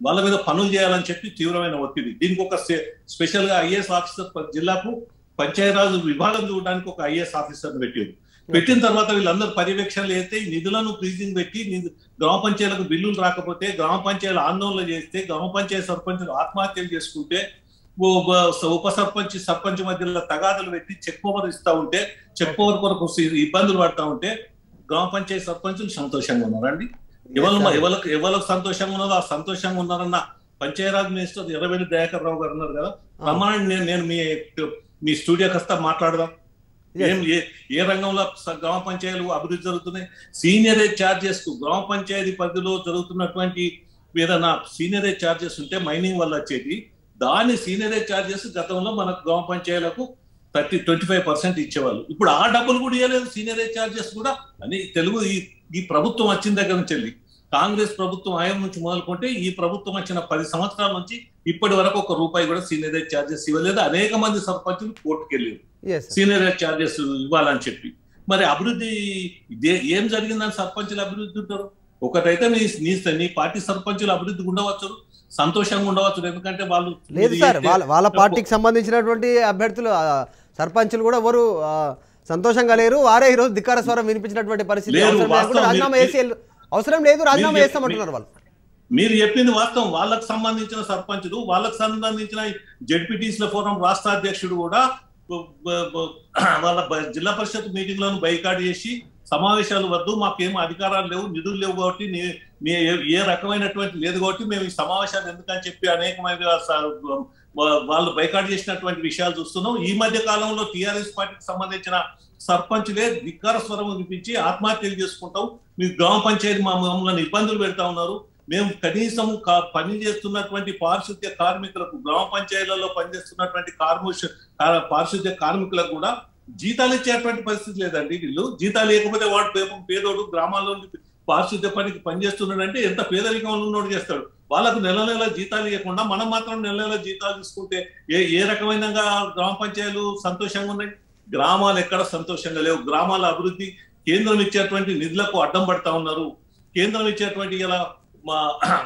వాళ్ళ మీద పనులు చేయాలని చెప్పి తీవ్రమైన ఒత్తిడి దీనికి ఒక స్పెషల్ గా ఐఏఎస్ ఆఫీసర్ ప- జిల్లాకు పంచాయతీరాజ్ విభాగం చూడడానికి ఒక ఐఏఎస్ ఆఫీసర్ పెట్టారు పెట్టిన తర్వాత వీళ్ళందరూ పర్యవేక్షణలు చేస్తే ఈ నిధులను ఫ్రీజింగ్ పెట్టి నిధు- గ్రామ పంచాయతీలకు బిల్లులు రాకపోతే గ్రామ పంచాయతీలు ఆందోళన చేస్తే గ్రామ పంచాయతీ సర్పంచులు ఆత్మహత్యలు చేసుకుంటే ఓ- బ- ఉప సర్పంచ్ సర్పంచ్ మధ్యలో తగాదలు పెట్టి చెక్ పవర్ ఇస్తా ఉంటే చెక్ పవర్ కొరకు సి- ఇబ్బందులు పడతా ఉంటే గ్రామ పంచాయతీ సర్పంచులు సంతోషంగా ఉన్నారండి ఎవరు ఎవరికి ఎవరికి సంతోషంగా ఉన్నదో ఆ సంతోషంగా ఉన్నారన్న పంచాయరాజ్ మినిస్టర్ ఎర్రబెల్లి దయాకర్ రావు గారు ఉన్నారు కదా రమ్మనండి నేను నేను మీ మీ స్టూడియోకి వస్తా మాట్లాడదాం Yes. ఏం ఏ ఏ రంగంలో స- గ్రామ పంచాయతీలు అభివృద్ధి జరుగుతున్నాయి సీనియర్ చార్జెస్ కు గ్రామ పంచాయతీ పరిధిలో జరుగుతున్నటువంటి ఏదైనా సీనియర్ చార్జెస్ ఉంటే మైనింగ్ వల్ల వచ్చేది దాని సీనియర్ చార్జెస్ గతంలో మన గ్రామ పంచాయతీలకు థర్టీ ట్వంటీ ఫైవ్ పర్సెంట్ ఇచ్చేవాళ్ళు ఇప్పుడు ఆ డబ్బులు కూడా ఇవ్వలేదు సీనియర్ చార్జెస్ కూడా అని తెలుగు ఈ ఈ ప్రభుత్వం వచ్చిన దగ్గర నుంచి వెళ్ళి కాంగ్రెస్ ప్రభుత్వం ఆయం నుంచి మొదలుకుంటే ఈ ప్రభుత్వం వచ్చిన పది సంవత్సరాల నుంచి ఇప్పటి వరకు ఒక రూపాయి కూడా సీనియర్ చార్జెస్ ఇవ్వలేదు అనేక మంది సర్పంచులు కోర్టుకు వెళ్ళారు ఎస్ సీనియర్ చార్జెస్ ఇవ్వాలని చెప్పి మరి అభివృద్ధి ఇదే- ఏం జరిగిందని సర్పంచులు అభివృద్ధి ఉంటారు ఒకటైతే నీ నీ నీ పార్టీ సర్పంచులు అభివృద్ధి ఉండవచ్చు సంతోషంగా ఉండవచ్చు ఎందుకంటే వాళ్ళు లేదు ఇది సార్ చేస్తే వాళ్ళ వాళ్ళ పార్టీకి సంబంధించినటువంటి అభ్యర్థులు ఆ, సర్పంచులు కూడా ఎవరు ఆ, సంతోషంగా లేరు వారే ఈరోజు ధిక్కార స్వరం వినిపించినటువంటి పరిస్థితి లేరు, అవసరం లేకుండా వాస్తవం రాజీనామా మీరు- వేసి వెళ్ళు- అవసరం లేదు రాజీనామా మీరు- చేస్తామంటున్నారు వాళ్ళు మీరు చెప్పింది వాస్తవం వాళ్ళకు సంబంధించిన సర్పంచులు వాళ్ళకు సంబంధించిన జడ్పీటీసీల ఫోరం రాష్ట్ర అధ్యక్షుడు కూడా బ- బ- బ- వాళ్ళ బ- జిల్లా పరిషత్ మీటింగ్లను బైకాట్ చేసి సమావేశాలు వద్దు మాకేం అధికారాలు లేవు నిధులు లేవు కాబట్టి నీ- మీ ఏ- ఏ రకమైనటువంటి లేదు కాబట్టి మేము ఈ సమావేశాలు ఎందుకని చెప్పి అనేకమైన స- వా- వాళ్ళు బైకాట్ చేసినటువంటి విషయాలు చూస్తున్నాం ఈ మధ్య కాలంలో టిఆర్ఎస్ పార్టీకి సంబంధించిన సర్పంచులే ధిక్కార స్వరం వినిపించి ఆత్మహత్యలు చేసుకుంటాం మీ గ్రామ పంచాయతీ మా మమ్మల్ని ఇబ్బందులు పెడతా ఉన్నారు మేము కనీసం కా- పని చేస్తున్నటువంటి పారిశుద్ధ్య కార్మికులకు గ్రామ పంచాయతీలలో పనిచేస్తున్నటువంటి కార్మిక కా- పారిశుద్ధ్య కార్మికులకు కూడా జీతాలు ఇచ్చేటువంటి పరిస్థితి లేదండి వీళ్ళు జీతాలు లేకపోతే వాడు పే- పేదోడు గ్రామాల్లో ఉండి పారిశుద్ధ్య పనికి పనిచేస్తున్నాడంటే ఎంత పేదరికంలో ఉన్నోడు చేస్తాడు వాళ్ళకు నెల నెల జీతాలు ఇవ్వకుండా మనం మాత్రం నెల నెల జీతాలు తీసుకుంటే ఏ ఏ రకమైన గ్రామ పంచాయతీలు సంతోషంగా ఉన్నాయి గ్రామాలు ఎక్కడ సంతోషంగా లేవు గ్రామాల అభివృద్ధి కేంద్రం ఇచ్చేటువంటి నిధులకు అడ్డం పడతా ఉన్నారు కేంద్రం ఇచ్చేటువంటి ఇలా మా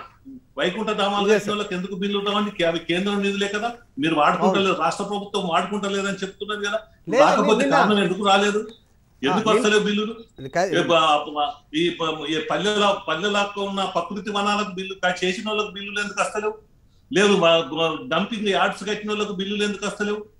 వైకుంఠ ధామాలు Yes, కట్టిన వాళ్ళకి ఎందుకు బిల్లు ఉంటామని అవి కేంద్రం నిధులే కదా మీరు వాడుకుంటలేదు రాష్ట్ర ప్రభుత్వం వాడుకుంటలేదని చెప్తున్నది కదా లేదు, రాకపోతే నిన్న- కారణం ఎందుకు రాలేదు ఎందుకు ఆ, వస్తలేవు బిల్లులు ఇది కా- ఏ బ- బ- ఈ ప- ఈ పల్లెల పల్లెలకు ఉన్న ప్రకృతి వనాలకు బిల్లు కా- చేసిన వాళ్ళకి బిల్లులు ఎందుకు వస్తలేవు లేదు డంపింగ్ యార్డ్స్ కట్టిన వాళ్ళకి బిల్లులు ఎందుకు వస్తలేవు